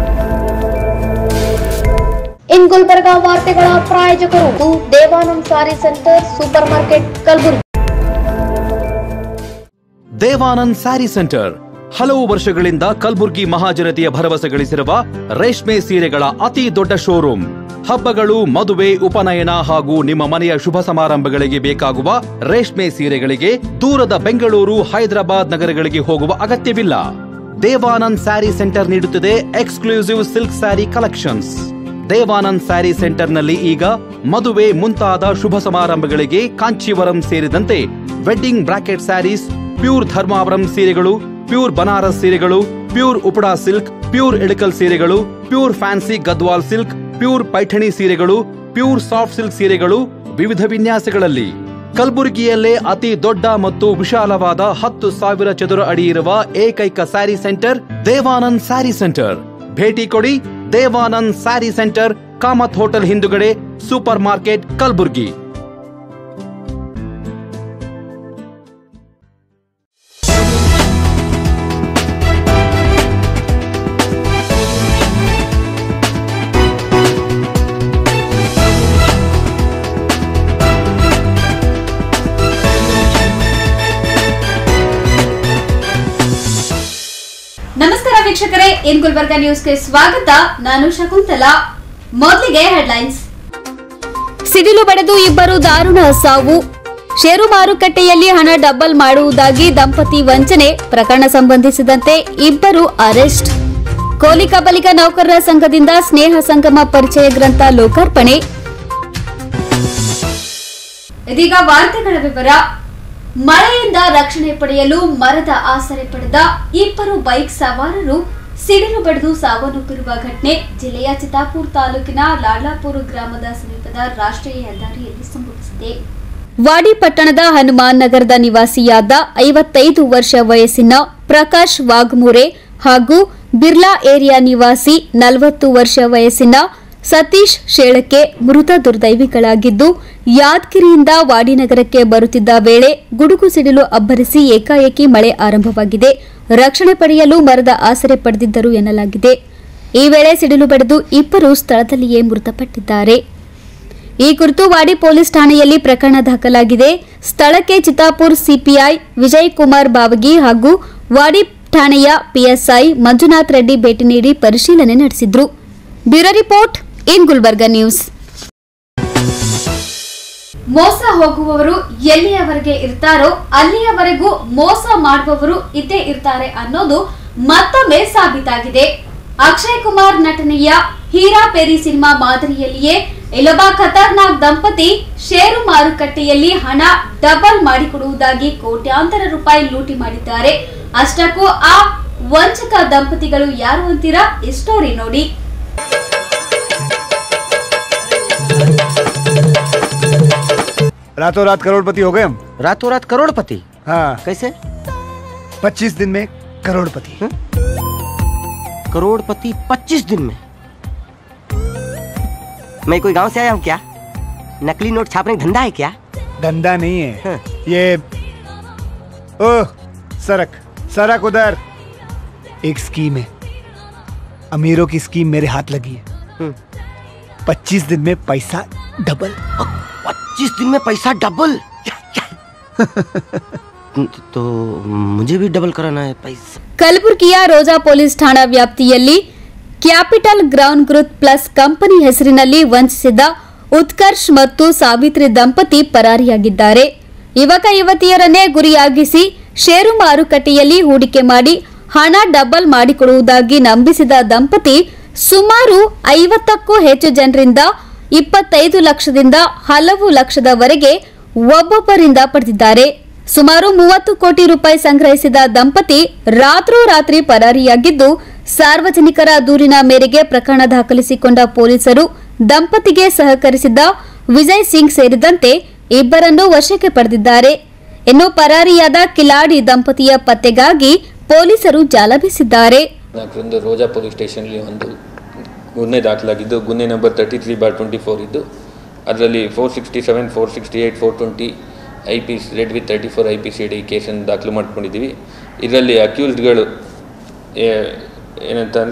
ಇನ್ ಗುಲ್ಬರ್ಗ ವಾರ್ತೆಗಳ ಪ್ರಾಯೋಜಕರು ಇದು Devanand sari centre super market Kalaburagi Devanand sari centre ಹಲವು ವರ್ಷಗಳಿಂದ ಕಲ್ಬುರ್ಗಿ ಮಹಾಜನತೆಯ ಭರವಸೆ ಗಳಿಸಿರುವ ರೇಷ್ಮೆ ಸೀರೆಗಳ ಅತಿ ದೊಡ್ಡ ಶೋರೂಮ್ ಹಬ್ಬಗಳು ಮದುವೆ ಉಪನಯನ ಹಾಗೂ ನಿಮ್ಮ ಮನೆಯ ಶುಭ ಸಮಾರಂಭಗಳಿಗೆ ಬೇಕಾಗುವ ರೇಷ್ಮೆ ಸೀರೆಗಳಿಗೆ ದೂರದ ಬೆಂಗಳೂರು ಹೈದರಾಬಾದ್ ನಗರಗಳಿಗೆ ಹೋಗುವ ಅಗತ್ಯವಿಲ್ಲ ದೇವಾನಂದ್ ಸ್ಯಾರಿ ಸೆಂಟರ್ ನೀಡುತ್ತಿದೆ exclusive silk sari collections Devanand sari ಸೆಂಟರ್ನಲ್ಲಿ ಈಗ ಮದುವೆ ಮುಂತಾದ ಶುಭ ಸಮಾರಂಭಗಳಿಗೆ ಕಾಂಚೀವರಂ ಸೇರಿದಂತೆ wedding brocade saris pure Dharmavaram ಸೀರೆಗಳು ಪ್ಯೂರ್ ಬನಾರಸ್ ಸೀರೆಗಳು pure Uppada silk pure Ilkal ಸೀರೆಗಳು pure fancy Gadwal silk pure Paithani ಸೀರೆಗಳು ಪ್ಯೂರ್ ಸಾಫ್ಟ್ ಸಿಲ್ಕ್ ಸೀರೆಗಳು ವಿವಿಧ ವಿನ್ಯಾಸಗಳಲ್ಲಿ ಕಲಬುರಗಿಯಲ್ಲೇ ಅತಿ ದೊಡ್ಡ ಮತ್ತು ವಿಶಾಲವಾದ ಹತ್ತು ಸಾವಿರ ಚದುರ ಅಡಿ ಇರುವ ಏಕೈಕ ಸ್ಯಾರಿ ಸೆಂಟರ್ ದೇವಾನಂದ್ ಸ್ಯಾರಿ ಸೆಂಟರ್ ಭೇಟಿ ಕೊಡಿ ದೇವಾನಂದ್ ಸ್ಯಾರಿ ಸೆಂಟರ್ ಕಾಮತ್ ಹೋಟೆಲ್ ಹಿಂದುಗಡೆ ಸೂಪರ್ ಮಾರ್ಕೆಟ್ ಕಲಬುರ್ಗಿ ನಮಸ್ಕಾರ ವೀಕ್ಷಕರೇ ಇನ್ ಗುಲ್ಬರ್ಗ ನ್ಯೂಸ್ಗೆ ಸ್ವಾಗತ ನಾನು ಶಕುಂತಲಾ ಮೊದಲಿಗೆ ಹೆಡ್ಲೈನ್ಸ್ ಸಿಡಿಲು ಬಡಿದು ಇಬ್ಬರು ದಾರುಣ ಸಾವು ಷೇರು ಮಾರುಕಟ್ಟೆಯಲ್ಲಿ ಹಣ ಡಬಲ್ ಮಾಡುವುದಾಗಿ ದಂಪತಿ ವಂಚನೆ ಪ್ರಕರಣ ಸಂಬಂಧಿಸಿದಂತೆ ಇಬ್ಬರು ಅರೆಸ್ಟ್ ಕೋಲಿ ಕಬಲಿಗ ನೌಕರರ ಸಂಘದಿಂದ ಸ್ನೇಹ ಸಂಗಮ ಪರಿಚಯ ಗ್ರಂಥ ಲೋಕಾರ್ಪಣೆ ಇದೀಗ ವಾರ್ತೆಗಳ ವಿವರ ಮಳೆಯಿಂದ ರಕ್ಷಣೆ ಪಡೆಯಲು ಮರದ ಆಸರೆ ಪಡೆದ ಇಬ್ಬರು ಬೈಕ್ ಸವಾರರು ಸಿಡಿಲು ಬಡಿದು ಸಾವನ್ನಪ್ಪಿರುವ ಘಟನೆ ಜಿಲ್ಲೆಯ ಚಿತ್ತಾಪುರ ತಾಲೂಕಿನ ಲಾಡ್ಲಾಪುರ ಗ್ರಾಮದ ಸಮೀಪದ ರಾಷ್ಟ್ರೀಯ ಹೆದ್ದಾರಿಯಲ್ಲಿ ಸಂಭವಿಸಿದೆ ವಾಡಿ ಪಟ್ಟಣದ ಹನುಮಾನ್ ನಗರದ ನಿವಾಸಿಯಾದ ಐವತ್ತೈದು ವರ್ಷ ವಯಸ್ಸಿನ ಪ್ರಕಾಶ್ ವಾಘಮೂರೆ ಹಾಗೂ ಬಿರ್ಲಾ ಏರಿಯಾ ನಿವಾಸಿ ನಲವತ್ತು ವರ್ಷ ವಯಸ್ಸಿನ ಸತೀಶ್ ಶೇಳಕ್ಕೆ ಮೃತ ದುರ್ದೈವಿಗಳಾಗಿದ್ದು ಯಾದಗಿರಿಯಿಂದ ವಾಡಿನಗರಕ್ಕೆ ಬರುತ್ತಿದ್ದ ವೇಳೆ ಗುಡುಗು ಸಿಡಿಲು ಅಬ್ಬರಿಸಿ ಏಕಾಏಕಿ ಮಳೆ ಆರಂಭವಾಗಿದೆ ರಕ್ಷಣೆ ಪಡೆಯಲು ಮರದ ಆಸರೆ ಪಡೆದಿದ್ದರು ಎನ್ನಲಾಗಿದೆ ಈ ವೇಳೆ ಸಿಡಿಲು ಬಡಿದು ಇಬ್ಬರು ಸ್ಥಳದಲ್ಲಿಯೇ ಮೃತಪಟ್ಟಿದ್ದಾರೆ ಈ ಕುರಿತು ವಾಡಿ ಪೊಲೀಸ್ ಠಾಣೆಯಲ್ಲಿ ಪ್ರಕರಣ ದಾಖಲಾಗಿದೆ ಸ್ಥಳಕ್ಕೆ ಚಿತ್ತಾಪುರ್ ಸಿಪಿಐ ವಿಜಯ್ ಕುಮಾರ್ ಬಾವಗಿ ಹಾಗೂ ವಾಡಿ ಠಾಣೆಯ ಪಿಎಸ್ಐ ಮಂಜುನಾಥ್ ರೆಡ್ಡಿ ಭೇಟಿ ನೀಡಿ ಪರಿಶೀಲನೆ ನಡೆಸಿದ್ರು bureau report in Gulbarga news ಮೋಸ ಹೋಗುವವರು ಎಲ್ಲಿಯವರೆಗೆ ಇರ್ತಾರೋ ಅಲ್ಲಿಯವರೆಗೂ ಮೋಸ ಮಾಡುವವರು ಇದ್ದೇ ಇರ್ತಾರೆ ಅನ್ನೋದು ಮತ್ತೊಮ್ಮೆ ಸಾಬೀತಾಗಿದೆ ಅಕ್ಷಯ್ ಕುಮಾರ್ ನಟನೆಯ ಹೀರಾ ಪೇರಿ ಸಿನಿಮಾ ಮಾದರಿಯಲ್ಲಿಯೇ ಇಲ್ಲೊಬ್ಬ ಖತರ್ನಾಕ್ ದಂಪತಿ ಷೇರು ಮಾರುಕಟ್ಟೆಯಲ್ಲಿ ಹಣ ಡಬಲ್ ಮಾಡಿಕೊಡುವುದಾಗಿ ಕೋಟ್ಯಾಂತರ ರೂಪಾಯಿ ಲೂಟಿ ಮಾಡಿದ್ದಾರೆ ಅಷ್ಟಕ್ಕೂ ಆ ವಂಚಕ ದಂಪತಿಗಳು ಯಾರು ಅಂತೀರಾ ಈ ಸ್ಟೋರಿ ನೋಡಿ रातों रात करोड़पति हो गए हम रातों रात करोड़पति हाँ कैसे पच्चीस दिन में करोड़पति करोड़पति पच्चीस दिन में मैं कोई गांव से आया हूँ क्या नकली नोट छापने का धंधा है क्या धंधा नहीं है हाँ। ये ओह सरक सरक उधर एक स्कीम है अमीरों की स्कीम मेरे हाथ लगी है हम्म। पच्चीस दिन में पैसा डबल पच्चीस दिन में पैसा डबल तो मुझे भी डबल कराना है पैसा ಕಲಬುರಗಿಯ ರೋಜಾ ಪೊಲೀಸ್ ಠಾಣಾ ವ್ಯಾಪ್ತಿಯಲ್ಲಿ capital ground growth plus company ಹೆಸರಿನಲ್ಲಿ ವಂಚಿಸಿದ ಉತ್ಕರ್ಷ್ ಮತ್ತು ಸಾವಿತ್ರಿ ದಂಪತಿ ಪರಾರಿಯಾಗಿದ್ದಾರೆ ಯುವಕ ಯುವತಿಯರನ್ನೇ ಗುರಿಯಾಗಿಸಿ ಷೇರು ಮಾರುಕಟ್ಟೆಯಲ್ಲಿ ಹೂಡಿಕೆ ಮಾಡಿ ಹಣ ಡಬಲ್ ಮಾಡಿಕೊಡುವುದಾಗಿ ನಂಬಿಸಿದ ದಂಪತಿ ಸುಮಾರು ಐವತ್ತಕ್ಕೂ ಹೆಚ್ಚು ಜನರಿಂದ ಇಪ್ಪತ್ತೈದು ಲಕ್ಷದಿಂದ ಹಲವು ಲಕ್ಷದವರೆಗೆ ಒಬ್ಬೊಬ್ಬರಿಂದ ಪಡೆದಿದ್ದಾರೆ ಸುಮಾರು ಮೂವತ್ತು ಕೋಟಿ ರೂಪಾಯಿ ಸಂಗ್ರಹಿಸಿದ ದಂಪತಿ ರಾತ್ರೋರಾತ್ರಿ ಪರಾರಿಯಾಗಿದ್ದು ಸಾರ್ವಜನಿಕರ ದೂರಿನ ಮೇರೆಗೆ ಪ್ರಕರಣ ದಾಖಲಿಸಿಕೊಂಡ ಪೊಲೀಸರು ದಂಪತಿಗೆ ಸಹಕರಿಸಿದ ವಿಜಯ್ ಸಿಂಗ್ ಸೇರಿದಂತೆ ಇಬ್ಬರನ್ನು ವಶಕ್ಕೆ ಪಡೆದಿದ್ದಾರೆ ಇನ್ನು ಪರಾರಿಯಾದ ಕಿಲಾಡಿ ದಂಪತಿಯ ಪತ್ತೆಗಾಗಿ ಪೊಲೀಸರು ಜಾಲ ಬೀಸಿದ್ದಾರೆ ನಾಲ್ಕರಂದು ರೋಜಾ ಪೊಲೀಸ್ ಸ್ಟೇಷನ್ಲಿ ಒಂದು ಗುನ್ನೆ ದಾಖಲಾಗಿದ್ದು ಗುನ್ನೆ number thirty three bar twenty four ಇದ್ದು ಅದರಲ್ಲಿ four sixty seven four sixty eight four twenty I P read with thirty four I P C D ಕೇಸನ್ನು ದಾಖಲು ಮಾಡ್ಕೊಂಡಿದ್ದೀವಿ ಇದರಲ್ಲಿ ಅಕ್ಯೂಸ್ಡ್ಗಳು ಏನಂತ ಅಂದರೆ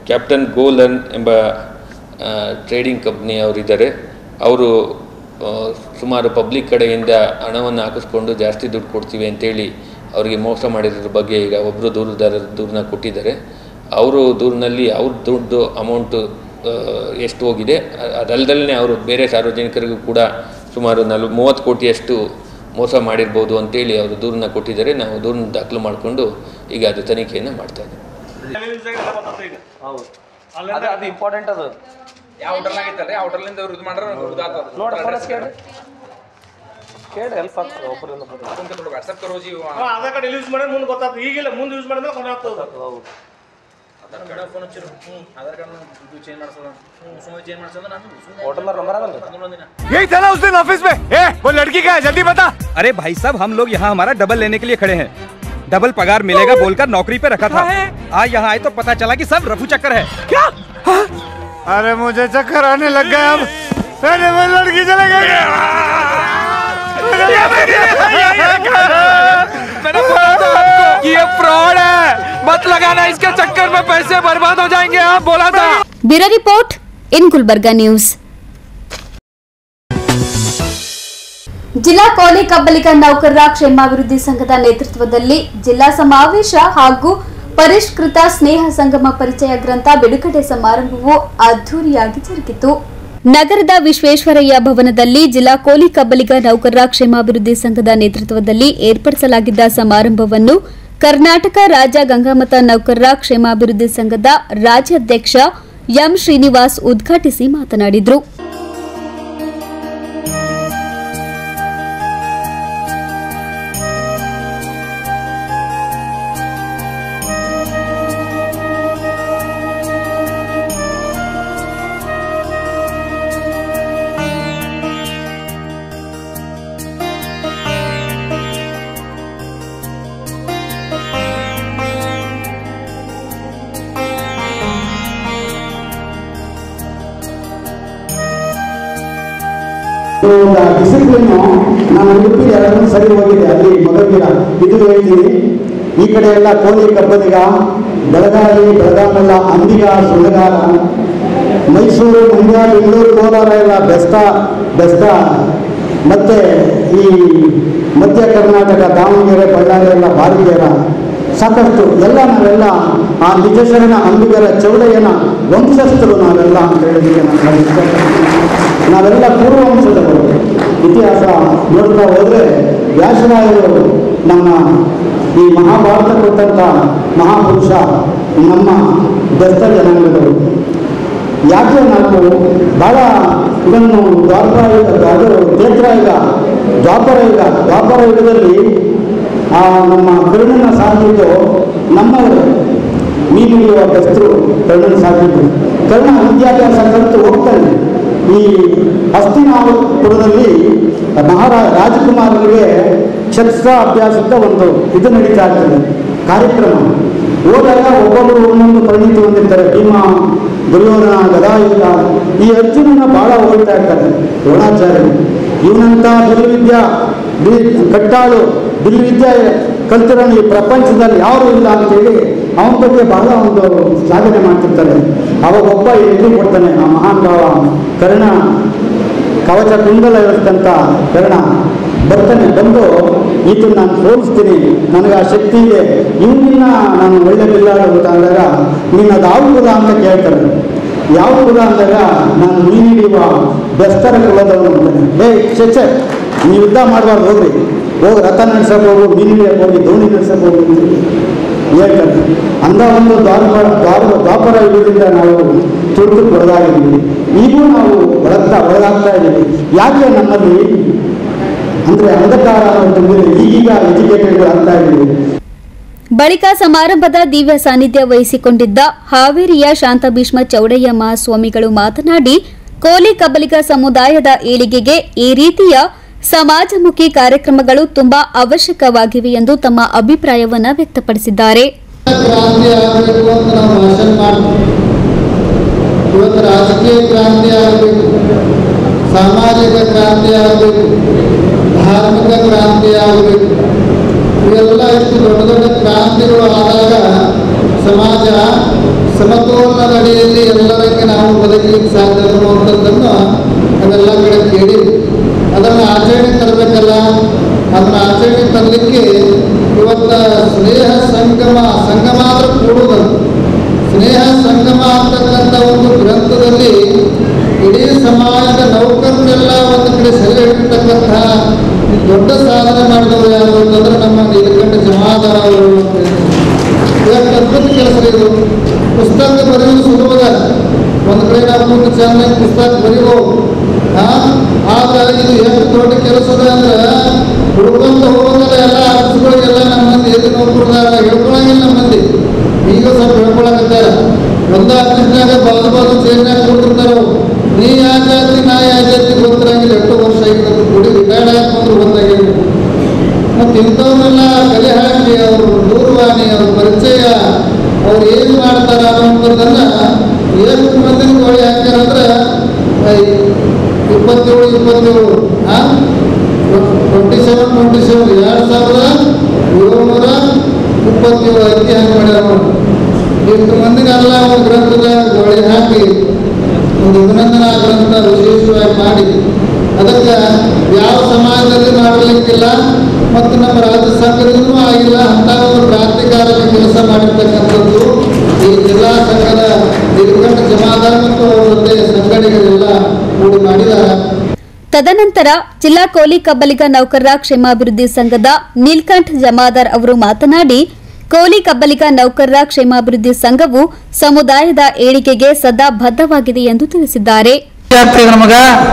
ಕ್ಯಾಪ್ಟನ್ ಗೋಲನ್ ಎಂಬ ಟ್ರೇಡಿಂಗ್ ಕಂಪ್ನಿ ಅವರಿದ್ದಾರೆ ಅವರು ಆ, ಸುಮಾರು ಪಬ್ಲಿಕ್ ಕಡೆಯಿಂದ ಹಣವನ್ನು ಹಾಕಿಸ್ಕೊಂಡು ಜಾಸ್ತಿ ದುಡ್ಡು ಕೊಡ್ತೀವಿ ಅಂತೇಳಿ ಅವರಿಗೆ ಮೋಸ ಮಾಡಿರೋದ್ರ ಬಗ್ಗೆ ಈಗ ಒಬ್ಬರು ದೂರುದಾರರ ದೂರನ್ನ ಕೊಟ್ಟಿದ್ದಾರೆ ಅವರು ದೂರಿನಲ್ಲಿ ಅವ್ರ ದುಡ್ಡು ಅಮೌಂಟು ಎಷ್ಟು ಹೋಗಿದೆ ಅ- ಅದಲ್ದಲ್ಲೇ ಅವರು ಬೇರೆ ಸಾರ್ವಜನಿಕರಿಗೂ ಕೂಡ ಸುಮಾರು ನಲ್ ಮೂವತ್ತು ಕೋಟಿಯಷ್ಟು ಮೋಸ ಮಾಡಿರ್ಬೋದು ಅಂತೇಳಿ ಅವರು ದೂರನ್ನ ಕೊಟ್ಟಿದ್ದಾರೆ ನಾವು ದೂರನ್ನ ದಾಖಲು ಮಾಡಿಕೊಂಡು ಈಗ ಅದು ತನಿಖೆಯನ್ನು ಮಾಡ್ತಾ ಇದ್ದೀವಿ ಅದು ಅದು ಇಂಪಾರ್ಟೆಂಟ್ ಅದು ಯಾವ ಹೋಟೆಲ್ನಾಗ ಐತಲ್ರಿ ಆ ಹೋಟೆಲ್ನಿಂದ ಇದು ಮಾಡ್ರ ನೋಡಿ ಫೋನ್ ಕೇಳ್ರಿ ಕೇಳ್ರಿ ಹೆಲ್ಪ್ ಆಗ್ತದೆ ಒಬ್ಬರಿಂದ ವಾಟ್ಸಪ್ ಕರೋ ಜಿ ಆಧಾರ್ ಕಾರ್ಡ್ ಎಲ್ಲಿ ಯೂಸ್ ಮಾಡಿದ್ರೆ ಮುಂದೆ ಗೊತ್ತಾಗ್ತದೆ ಈಗಿಲ್ಲ ಮುಂದೆ ಯೂಸ್ ಮಾಡಿದ್ರೆ ಕೊನೆ ಆಗ್ತದೆ ಹೌದು ಆಧಾರ್ ಕಾರ್ಡ್ ಫೋನ್ ಹಚ್ಚಿರು ಹ್ಞೂ ಆಧಾರ್ ಕಾರ್ಡ್ ಇದು ಚೇಂಜ್ ಮಾಡ್ಸೋದ ಹ್ಞೂ ಸುಮ್ಮನೆ ಚೇಂಜ್ ಮಾಡ್ಸೋದ ನಾನು ಹೋಟೆಲ್ನ ನಂಬರ್ ಅದಲ್ರಿ ಒಂದೊಂದಿನ यही था ना उस दिन ऑफिस में ए वो लड़की का है जल्दी बता अरे भाई साहब हम लोग यहाँ हमारा डबल लेने के लिए खड़े हैं डबल पगार मिलेगा बोलकर नौकरी पे रखा था आज यहाँ आए तो पता चला कि सब रफू चक्कर है क्या हाँ? अरे मुझे चक्कर आने लग गया अब अरे वो लड़की चले गई मैंने बोला था आपको कि ये फ्रॉड है मत लगाना इसके चक्कर में पैसे बर्बाद हो जाएंगे आप बोला था bureau report in Gulbarga news ಜಿಲ್ಲಾ ಕೋಲಿ ಕಬ್ಬಲಿಗ ನೌಕರರ ಕ್ಷೇಮಾಭಿವೃದ್ಧಿ ಸಂಘದ ನೇತೃತ್ವದಲ್ಲಿ ಜಿಲ್ಲಾ ಸಮಾವೇಶ ಹಾಗೂ ಪರಿಷ್ಕೃತ ಸ್ನೇಹ ಸಂಗಮ ಪರಿಚಯ ಗ್ರಂಥ ಬಿಡುಗಡೆ ಸಮಾರಂಭವು ಅದ್ದೂರಿಯಾಗಿ ಜರುಗಿತು ನಗರದ ವಿಶ್ವೇಶ್ವರಯ್ಯ ಭವನದಲ್ಲಿ ಜಿಲ್ಲಾ ಕೋಲಿ ಕಬ್ಬಲಿಗ ನೌಕರರ ಕ್ಷೇಮಾಭಿವೃದ್ಧಿ ಸಂಘದ ನೇತೃತ್ವದಲ್ಲಿ ಏರ್ಪಡಿಸಲಾಗಿದ್ದ ಸಮಾರಂಭವನ್ನು ಕರ್ನಾಟಕ ರಾಜ್ಯ ಗಂಗಾಮತ ನೌಕರರ ಕ್ಷೇಮಾಭಿವೃದ್ಧಿ ಸಂಘದ ರಾಜ್ಯಾಧ್ಯಕ್ಷ ಎಂ ಶ್ರೀನಿವಾಸ್ ಉದ್ಘಾಟಿಸಿ ಮಾತನಾಡಿದರು ಒಂದು ಡಿಸಿಪ್ಲಿನ್ ನಾನು ಉಡುಪಿ ಎರಡನ್ನೂ ಸರಿ ಹೋಗಿದೆ ಅಲ್ಲಿ ಮೊದಲಿನ ಇದು ಹೇಳ್ತೀನಿ ಈ ಕಡೆ ಎಲ್ಲ ಕೋಲಿ ಕಬ್ಬಲಿಗ ಬೆಳಗಾವಿ ಬೆಳಗಾಮೆಲ್ಲ ಅಂಬಿಗ ಸುಳ್ಳಗಾರ ಮೈಸೂರು ಮಂಡ್ಯ ಬೆಂಗಳೂರು ಕೋಲಾರ ಎಲ್ಲ ಬೆಸ್ತ ಬೆಸ್ತ ಮತ್ತೆ ಈ ಮಧ್ಯ ಕರ್ನಾಟಕ ದಾವಣಗೆರೆ ಬಳ್ಳಾರಿ ಎಲ್ಲ ಬಾರಿಗೆರ ಸಾಕಷ್ಟು ಎಲ್ಲ ನಾವೆಲ್ಲ ಆ ನಿಜಶರಣ ಅಂಬಿಗರ ಚೌಡಯ್ಯನ ವಂಶಸ್ಥರು ನಾವೆಲ್ಲ ಅಂತ ಹೇಳಿದ್ರೆ ನಾನು ಇಷ್ಟಪಡ್ತೀನಿ ನಾವೆಲ್ಲ ಪೂರ್ವವಂಶದವರು ಇತಿಹಾಸ ನೋಡ್ತಾ ಹೋದರೆ ವ್ಯಾಸರಾಯರು ನಮ್ಮ ಈ ಮಹಾಭಾರತ ಕೊಟ್ಟಂಥ ಮಹಾಪುರುಷ ನಮ್ಮ ದಸ್ತ ಜನಾಂಗದವರು ಯಾಕೆ ನಾವು ಬಹಳ ಇದನ್ನು ದ್ವಾಪರ ಯುಗ ಅದು ಕ್ಷೇತ್ರಯುಗ ದ್ವಾಪರ ಯುಗ ದ್ವಾಪರ ಯುಗದಲ್ಲಿ ಆ ನಮ್ಮ ಕರುಣನ ಸಾಕಿದ್ದು ನಮ್ಮವರು ಮೀನು ಹಿಡಿಯುವ ಬೆಸ್ತರು ಕರ್ಣನ ಸಾಕಿದ್ದು ಕರ್ಣ ವಿದ್ಯಾಭ್ಯಾಸ ಕಲಿತು ಹೋಗ್ತಾನೆ ಈ ಹಸ್ತಿನಾಪುರದಲ್ಲಿ ಮಹಾರಾ ರಾಜಕುಮಾರರಿಗೆ ಕ್ಷತ್ರ ಅಭ್ಯಾಸದ ಒಂದು ಇದು ನಡೀತಾ ಇರ್ತದೆ ಕಾರ್ಯಕ್ರಮ ಹೋದಾಗ ಒಬ್ಬೊಬ್ಬರು ಒಂದೊಂದು ಪರಿಣಿತಿ ಹೊಂದಿರ್ತಾರೆ ಭೀಮ ದುರ್ಯೋಧನ ಗದಾಯುಧ ಈ ಅರ್ಜುನನ ಬಹಳ ಹೋಗ್ತಾ ಇರ್ತಾರೆ ದ್ರೋಣಾಚಾರ್ಯರು ಇವನಂತ ಬಿಲ್ವಿದ್ಯಾ ಬಿಲ್ ಕಟ್ಟಾಳು ಬಿಲ್ವಿದ್ಯೆ ಕಲ್ತಿರೋನು ಈ ಪ್ರಪಂಚದಲ್ಲಿ ಯಾರು ಇಲ್ಲ ಅಂತೇಳಿ ಅವನ ಬಗ್ಗೆ ಬಹಳ ಒಂದು ಸಾಧನೆ ಮಾಡ್ತಿರ್ತಾರೆ ಅವಾಗ ಒಬ್ಬ ಎದುರು ಕೊಡ್ತಾನೆ ಆ ಮಹಾನ್ ಭಾವ ಕರ್ಣ ಕವಚ ಕುಂಡಲ ಇರತಕ್ಕಂಥ ಕರ್ಣ ಬರ್ತಾನೆ ಬಂದು ಈತನ ನಾನು ಸೋಲಿಸ್ತೀನಿ ನನಗೆ ಆ ಶಕ್ತಿ ಇದೆ ಇವನಿನ್ನ ನಾನು ಒಳ್ಳೆ ಬಿಲ್ಲಾಡು ಅಂತ ಅಂದಾಗ ನೀನು ಅದು ಯಾವ ಕುಲ ಅಂತ ಕೇಳ್ತಾರೆ ಯಾವ ಕುಲ ಅಂದಾಗ ನಾನು ಮೀನು ಹಿಡಿಯುವ ಬೆಸ್ತರ ಕುಲದವನು ಅಂತಾನೆ ಏ ಚಚ್ಚೆ ನೀವು ಯುದ್ಧ ಮಾಡಬಾರ್ದು ಹೋಗ್ರಿ ಹೋಗಿ ರಥ ನಡೆಸಕ್ಕೆ ಹೋಗು ಮೀನು ಹಿಡಿಯಕ್ಕೆ ಹೋಗಿ ದೋಣಿ ನಡೆಸಕ್ಕೆ ಹೋಗಿ ಅಂತ ಹೇಳ್ತಾರೆ ಅಂದ ಒಂದು ದ್ವಾಪರ ದ್ವಾಪರ ದ್ವಾಪರ ಯುಗದಿಂದ ನಾವು ತುರ್ತು ಒಳಗಾಗಿದ್ದೀವಿ ಈಗೂ ನಾವು ಒಳಗ್ತಾ ಒಳಗಾಗ್ತಾ ಇದ್ದೀವಿ ಯಾಕೆ ನಮ್ಮಲ್ಲಿ ಅಂದ್ರೆ ಅಂಧಕಾರ ತುಂಬಿದೆ ಈಗೀಗ ಎಜುಕೇಟೆಡ್ ಆಗ್ತಾ ಇದ್ದೀವಿ ಬಳಿಕ ಸಮಾರಂಭದ ದಿವ್ಯ ಸಾನ್ನಿಧ್ಯ ವಹಿಸಿಕೊಂಡಿದ್ದ ಹಾವೇರಿಯ ಶಾಂತಭೀಷ್ಮ ಚೌಡಯ್ಯ ಮಹಾಸ್ವಾಮಿಗಳು ಮಾತನಾಡಿ ಕೋಲಿ ಕಬ್ಬಲಿಗ ಸಮುದಾಯದ ಏಳಿಗೆಗೆ ಈ ರೀತಿಯ ಸಮಾಜಮುಖಿ ಕಾರ್ಯಕ್ರಮಗಳು ತುಂಬಾ ಅವಶ್ಯಕವಾಗಿವೆ ಎಂದು ತಮ್ಮ ಅಭಿಪ್ರಾಯವನ್ನ ವ್ಯಕ್ತಪಡಿಸಿದ್ದಾರೆ ಕ್ರಾಂತಿ ಆಗಬೇಕು ಅಂತ ನಾವು ಭಾಷಣ ಮಾಡ್ತೀವಿ ಇವತ್ತು ರಾಜಕೀಯ ಕ್ರಾಂತಿ ಆಗಬೇಕು ಸಾಮಾಜಿಕ ಕ್ರಾಂತಿ ಆಗಬೇಕು ಧಾರ್ಮಿಕ ಕ್ರಾಂತಿ ಆಗಬೇಕು ಇವೆಲ್ಲ ಇಷ್ಟು ದೊಡ್ಡ ದೊಡ್ಡ ಕ್ರಾಂತಿಗಳು ಆದಾಗ ಸಮಾಜ ಸಮತೋಲನದ ಅಡಿಯಲ್ಲಿ ಎಲ್ಲರಿಗೆ ನಾವು ಬದುಕಲಿಕ್ಕೆ ಸಾಧ್ಯ ಅನ್ನುವಂಥದ್ದನ್ನು ನಾವೆಲ್ಲ ಕಡೆ ಕೇಳಿ ಅದನ್ನು ಆಚರಣೆ ತರಬೇಕಲ್ಲ ಅದನ್ನು ಆಚರಣೆ ತರಲಿಕ್ಕೆ ಇವತ್ತ ಸ್ನೇಹ ಸಂಗಮ ಸಂಗಮ ಅಂದ್ರೆ ಕೂಡುವುದು ಸ್ನೇಹ ಸಂಗಮ ಅಂತಕ್ಕಂಥ ಒಂದು ಗ್ರಂಥದಲ್ಲಿ ಇಡೀ ಸಮಾಜದ ನೌಕರರೆಲ್ಲ ಒಂದು ಕಡೆ ಸೆರೆ ಹಿಡಿತಕ್ಕಂತಹ ದೊಡ್ಡ ಸಾಧನೆ ಮಾಡಿದವರು ಯಾರು ಅಂತಂದ್ರೆ ನಮ್ಮ ನೀಲಕಂಠ ಜಮಾದಾರ ಅವರು ಅಂತ ಹೇಳ್ತಾರೆ. ಇದಕ್ಕೆ ಅದ್ಭುತ ಕೆಲಸ ಇದು ಪುಸ್ತಕ ಬರೆಯುವುದು ಸುಲಭದ ಒಂದು ಕಡೆ ನಾವು ಕೂತು ಚೆನ್ನಾಗಿ ಪುಸ್ತಕ ಬರೀಬಹುದು ಆದ್ರೆ ಇದು ಎಷ್ಟು ದೊಡ್ಡ ಕೆಲಸದ ಅಂದ್ರೆ ಹುಡ್ಕೊಂತ ಹೋಗೋದಲ್ಲ ಎಲ್ಲ ಆಫೀಸ್ಗಳಿಗೆಲ್ಲ ನಮ್ಮ ಮಂದಿ ಎಲ್ಲಿ ನೌಕರದಾರ ಹೇಳ್ಕೊಳಂಗಿಲ್ಲ ನಮ್ಮ ಮಂದಿ ಈಗ ಸ್ವಲ್ಪ ಹೇಳ್ಕೊಳಕತ್ತಾರ ಒಂದು ಆಫೀಸ್ನಾಗ ಬಾಜು ಬಾಜು ಚೇರ್ನಾಗ ಕೂತಿರ್ತಾರ ಅವ್ರು. ನೀ ಯಾ ಜಾತಿ ನಾ ಯಾ ಜಾತಿ ಗೊತ್ತಿರಂಗಿಲ್ಲ ಎಷ್ಟು ವರ್ಷ ಆಗಿರೋದು ಗುಡಿ ರಿಟೈರ್ಡ್ ಹಾಕೊಂಡ್ರು ಗೊತ್ತಾಗಿಲ್ಲ ಮತ್ತು ಇಂಥವನ್ನೆಲ್ಲ ಕಲೆ ಹಾಕಿ ಅವರು ದೂರವಾಣಿ ಅವ್ರ ಪರಿಚಯ ಅವ್ರು ಏನು ಮಾಡ್ತಾರ ಅನ್ನೋಂಥದ್ದನ್ನ ಎಷ್ಟು ಮಂದಿನ ಗೋಳಿ ಹಾಕ್ಯಾರಂದ್ರೆ ಇಪ್ಪತ್ತೇಳು ಇಪ್ಪತ್ತೇಳು ಹಾಂ ಟ್ವೆಂಟಿ ಸೆವೆನ್ ಟ್ವೆಂಟಿ ಸೆವೆನ್ ಎರಡು ಸಾವಿರದ ಏಳ್ನೂರ ಇಪ್ಪತ್ತೇಳು ಅಕ್ಕಿ ಹಾಕಿ ಮಾಡ್ಯಾರ ನೋಡಿ ಇಷ್ಟು ಮಂದಿನೆಲ್ಲ ಒಂದು ಗ್ರಂಥದ ಗೋಳಿ ಹಾಕಿ ಒಂದು ಅಭಿನಂದನಾ ಗ್ರಂಥ ವಿಶೇಷವಾಗಿ ಮಾಡಿ ಅದಕ್ಕೆ ಯಾವ ಸಮಾಜದಲ್ಲಿ ಮಾಡಲಿಕ್ಕಿಲ್ಲ ಮತ್ತು ನಮ್ಮ ರಾಜ್ಯ ಸಂಘದಿಂದಲೂ ಆಗಿಲ್ಲ ಅಂತ ಒಂದು ಕ್ರಾಂತಿಕಾರಕ ಕೆಲಸ ಮಾಡಿರ್ತಕ್ಕಂಥದ್ದು ಈ ಜಿಲ್ಲಾ ಸಂಘದ ನೀಲಕಂಠ ಜಮಾದಾರ ಮತ್ತು ಅವರ ಜೊತೆ ಸಂಘಟನೆಗಳೆಲ್ಲ ಕೂಡಿ ಮಾಡಿದ್ದಾರೆ ತದನಂತರ ಜಿಲ್ಲಾ ಕೋಲಿ ಕಬ್ಬಲಿಗ ನೌಕರರ ಕ್ಷೇಮಾಭಿವೃದ್ಧಿ ಸಂಘದ ನೀಲ್ಕಂಠ್ ಜಮಾದಾರ್ ಅವರು ಮಾತನಾಡಿ ಕೋಲಿ ಕಬ್ಬಲಿಗ ನೌಕರರ ಕ್ಷೇಮಾಭಿವೃದ್ಧಿ ಸಂಘವು ಸಮುದಾಯದ ಏಳಿಗೆಗೆ ಸದಾ ಬದ್ಧವಾಗಿದೆ ಎಂದು ತಿಳಿಸಿದ್ದಾರೆ ಆಗ್ತದೆ ನಮಗ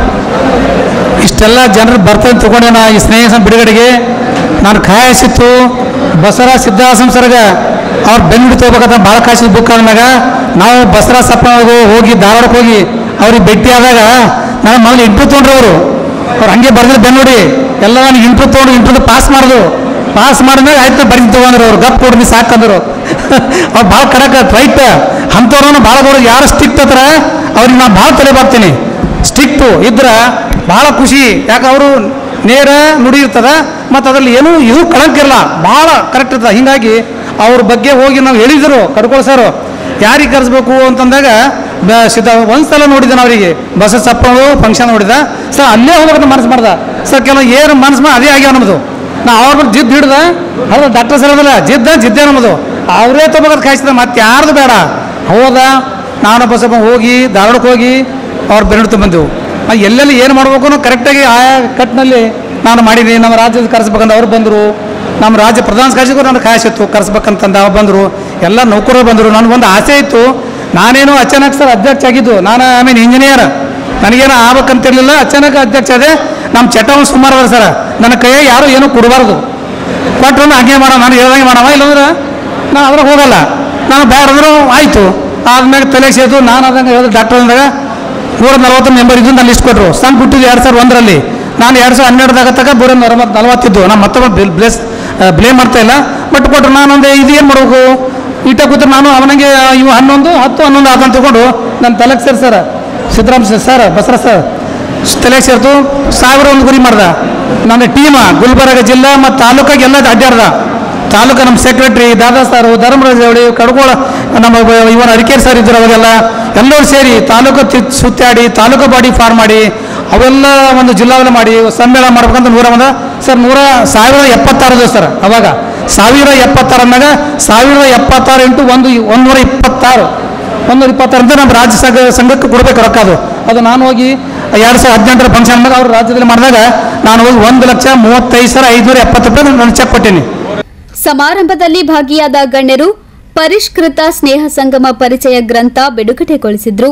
ಇಷ್ಟೆಲ್ಲ ಜನರು ಬರ್ತದೆ ತಗೊಂಡೇನ ಈ ಸ್ನೇಹ ಸಂ- ಬಿಡುಗಡೆಗೆ ನಾನು ಕಾಯಿಸಿತ್ತು ಬಸರ ಸಿದ್ಧಾಸಂ ಸರ್ಗ ಅವ್ರು ಬೆಂಗಳೂರು ತಗೋಬೇಕಂತ ಭಾಳ ಕಾಯಿಸಿದ ಬುಕ್ ಮ್ಯಾಗ ನಾವು ಬಸರ ಸಪ್ಪ ಹೋಗಿ ಧಾರವಾಡಕ್ಕೆ ಹೋಗಿ ಅವ್ರಿಗೆ ಭೇಟಿ ಆದಾಗ ನಾನು ಮೊದಲು ಇಂಟ್ರು ತೊಗೊಂಡ್ರು ಅವರು ಅವ್ರು ಹಂಗೆ ಬರ್ದಿಲ್ಲ ಬೆನ್ನೋಡಿ ಎಲ್ಲ ನನಗೆ ಇಂಟ್ರು ತೊಗೊಂಡು ಇಂಟ್ರು ಪಾಸ್ ಮಾಡೋದು ಪಾಸ್ ಮಾಡಿದ್ಮೇಲೆ ಆಯ್ತು ಬರೀ ತಗೊಂಡ್ರು ಅವ್ರು ಗಪ್ ಕೊಡ್ರಿ ಸಾಕಂದ್ರು ಅವ್ರು ಭಾಳ ಕಡಕ ರೈಟ್ ಅಂಥವ್ರನ್ನ ಭಾಳ ಬರೋದು ಯಾರು ಸ್ಟಿಕ್ ಹತ್ರ ಅವ್ರಿಗೆ ನಾನು ಭಾಳ ತಲೆ ಬರ್ತೀನಿ ಸ್ಟಿಕ್ಟು ಇದ್ರ ಭಾಳ ಖುಷಿ ಯಾಕೆ ಅವರು ನೇರ ನುಡಿ ಇರ್ತದ ಮತ್ತು ಅದರಲ್ಲಿ ಏನೂ ಇದು ಕಳಂಕ ಇರಲ್ಲ ಭಾಳ ಕರೆಕ್ಟ್ ಇರ್ತದೆ ಹೀಗಾಗಿ ಅವ್ರ ಬಗ್ಗೆ ಹೋಗಿ ನಾವು ಹೇಳಿದರು ಕಡ್ಕೊಳ್ ಸರ್ ಯಾರಿಗೆ ಕರೆಸ್ಬೇಕು ಅಂತಂದಾಗ ಬ- ಸಿದ್ಧ ಒಂದು ಸಲ ನೋಡಿದ್ದಾನೆ ಅವರಿಗೆ ಬಸ್ ಸಪ್ಪಳು ಫಂಕ್ಷನ್ ನೋಡಿದ ಸರ್ ಅಲ್ಲೇ ಹೋಗ್ಬೇಕಂತ ಮನಸ್ಸು ಮಾಡ್ದ ಸರ್ ಕೆಲವು ಏನು ಮನಸ್ಸು ಮಾಡಿ ಅದೇ ಆಗ್ಯಾವ ನಮ್ಮದು ನಾ ಅವ್ರ ಬಗ್ಗೆ ಜಿದ್ದು ಹಿಡ್ದ ಹೌದು ಡಾಕ್ಟರ್ ಸರ್ ಅದಲ್ಲ ಜಿದ್ದ ಜಿದ್ದೆ ನಮ್ಮದು ಅವರೇ ತಗೋಬೇಕಂತ ಕಾಯಿಸಿದ ಮತ್ತೆ ಯಾರ್ದು ಬೇಡ ಹೌದ ನಾನೊಬ್ಬ ಸ್ವಲ್ಪ ಹೋಗಿ ಧಾರವಾಡಕ್ಕೆ ಹೋಗಿ ಅವ್ರ ಬೆರಡು ಬಂದೆವು ನಾ ಎಲ್ಲೆಲ್ಲಿ ಏನು ಮಾಡಬೇಕು ಅನ್ನೋ ಕರೆಕ್ಟಾಗಿ ಆಯಾ ಕಟ್ನಲ್ಲಿ ನಾನು ಮಾಡಿದ್ದೀನಿ ನಮ್ಮ ರಾಜ್ಯದ ಕರೆಸ್ಬೇಕಂತ ಅವ್ರು ಬಂದರು ನಮ್ಮ ರಾಜ್ಯ ಪ್ರಧಾನ ಕಾರ್ಯದರ್ಶಿಗೂ ನಾನು ಕಾಯಿಸಿತ್ತು ಕರೆಸ್ಬೇಕಂತಂದ ಅವ್ರು ಬಂದರು ಎಲ್ಲ ನೌಕರರು ಬಂದರು ನನಗೊಂದು ಆಸೆ ಇತ್ತು ನಾನೇನು ಅಚಾನಕ್ ಸರ್ ಅಧ್ಯಕ್ಷ ಆಗಿದ್ದು ನಾನು ಐ ಮೀನ್ ಇಂಜಿನಿಯರ್ ನನಗೇನು ಆಗ್ಬೇಕಂತಿರ್ಲಿಲ್ಲ ಅಚಾನಕ್ ಅಧ್ಯಕ್ಷ ಅದೇ ನಮ್ಮ ಚಟವನ್ನು ಸುಮಾರು ಅದ ಸರ್ ನನ್ನ ಕೈಯಾಗ ಯಾರು ಏನೂ ಕೊಡಬಾರ್ದು ಕೊಟ್ಟರು ಹಾಗೆ ಮಾಡೋ ನಾನು ಹೇಳ್ದಂಗೆ ಮಾಡವ ಇಲ್ಲಂದ್ರೆ ನಾನು ಅದ್ರಾಗ ಹೋಗಲ್ಲ ನಾನು ಬೇಡ ಅಂದ್ರು ಆಯಿತು ಆದ್ಮೇಲೆ ತಲೆ ಸೇತು ನಾನು ಅದಂಗೆ ಹೇಳಿದೆ ಡಾಕ್ಟರ್ ಅಂದಾಗ ನೂರ ನಲವತ್ತು ಮೆಂಬರ್ ಇದ್ದು ನಾನು ಲಿಸ್ಟ್ ಕೊಟ್ಟರು ಸಣ್ಣ ಬಿಟ್ಟಿದ್ದು ಎರಡು ಸಾವಿರದ ಒಂದರಲ್ಲಿ ನಾನು ಎರಡು ಸಾವಿರದ ಹನ್ನೆರಡದಾಗ ತಗ ಬರೀ ನಲವತ್ತು ನಲವತ್ತಿದ್ದು ನಾನು ಮತ್ತೊಬ್ಬ ಬ್ಲೇಸ್ ಬ್ಲೇಮ್ ಮಾಡ್ತಾ ಇಲ್ಲ ಬಟ್ ಕೊಟ್ಟರು ನಾನೊಂದು ಇದು ಏನು ಮಾಡಬೇಕು ಇಟ್ಟ ಕೂತ್ರೆ ನಾನು ಅವನಿಗೆ ಇವು ಹನ್ನೊಂದು ಹತ್ತು ಹನ್ನೊಂದು ಆದಂತ ತಗೊಂಡು ನನ್ನ ತಲೆಗೆ ಸೇರಿ ಸರ್ ಸಿದ್ದರಾಮ ಸರ್ ಬಸರ ಸರ್ ತಲೆಗೆ ಸೇರ್ತು ಸಾವಿರ ಒಂದು ಗುರಿ ಮಾಡ್ದ ನನ್ನ ಟೀಮ ಗುಲ್ಬರ್ಗ ಜಿಲ್ಲಾ ಮತ್ತು ತಾಲೂಕಾಗೆ ಎಲ್ಲ ಅಡ್ಡಾಡ್ದ ತಾಲೂಕು ನಮ್ಮ ಸೆಕ್ರೆಟ್ರಿ ದಾದಾ ಸಾರು ಧರ್ಮರಾಜ್ ಅವಳಿ ಕಡ್ಗೋಳ ನಮ್ಮ ಬ- ಇವನ್ ಅರಿಕೇರ್ ಸರ್ ಇದ್ರು ಅವಾಗೆಲ್ಲ ಎಲ್ಲರೂ ಸೇರಿ ತಾಲೂಕು ತಿ- ಸುತ್ತಾಡಿ ತಾಲೂಕು ಬಾಡಿ ಫಾರ್ಮ್ ಮಾಡಿ ಅವೆಲ್ಲ ಒಂದು ಜಿಲ್ಲಾವಲ್ಲಿ ಮಾಡಿ ಸಮ್ಮೇಳನ ಮಾಡ್ಬೇಕಂತ ನೂರ ಒಂದ ಸರ್ ನೂರ ಸಾವಿರದ ಎಪ್ಪತ್ತಾರು ದಿವಸ ಸರ್ ಅವಾಗ ಸಾವಿರ ಎಪ್ಪತ್ತಾರು ಅಂದಾಗ ಸಾವಿರದ ಎಪ್ಪತ್ತಾರು ಇಂಟು ಒಂದು ಒಂದೂರ ಇಪ್ಪತ್ತಾರು ಒಂದೂರ ಇಪ್ಪತ್ತಾರು ಅಂತ ನಮ್ಮ ರಾಜ್ಯ ಸಂಘ ಸಂಘಕ್ಕೆ ಕೊಡಬೇಕು ರೊಕ್ಕ ಅದು ಅದು ನಾನು ಹೋಗಿ ಎರಡು ಸಾವಿರದ ಹದಿನೆಂಟರ ಫಂಕ್ಷನ್ ಅಂದಾಗ ಅವ್ರು ರಾಜ್ಯದಲ್ಲಿ ಮಾಡಿದಾಗ ನಾನು ಹೋಗಿ ಒಂದು ಲಕ್ಷ ಮೂವತ್ತೈದು ಸಾವಿರ ಐದುನೂರ ಎಪ್ಪತ್ತು ರೂಪಾಯಿ ನಾನು ಚೆಕ್ ಕೊಟ್ಟೀನಿ ಸಮಾರಂಭದಲ್ಲಿ ಭಾಗಿಯಾದ ಗಣ್ಯರು ಪರಿಷ್ಕೃತ ಸ್ನೇಹ ಸಂಗಮ ಪರಿಚಯ ಗ್ರಂಥ ಬಿಡುಗಡೆಗೊಳಿಸಿದ್ರು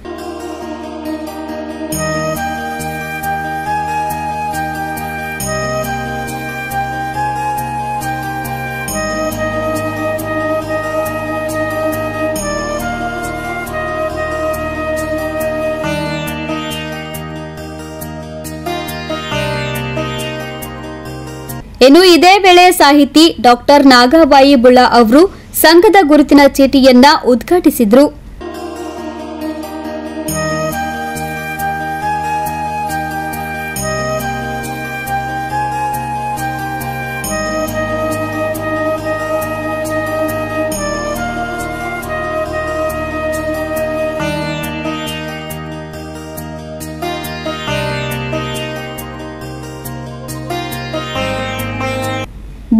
ಇನ್ನು ಇದೇ ವೇಳೆ ಸಾಹಿತಿ ಡಾಕ್ಟರ್ ನಾಗಾಬಾಯಿ ಬುಳ್ಳ ಅವರು ಸಂಘದ ಗುರುತಿನ ಚೀಟಿಯನ್ನ ಉದ್ಘಾಟಿಸಿದ್ರು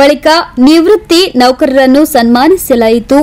ಬಳಿಕ ನಿವೃತ್ತಿ ನೌಕರರನ್ನು ಸನ್ಮಾನಿಸಲಾಯಿತು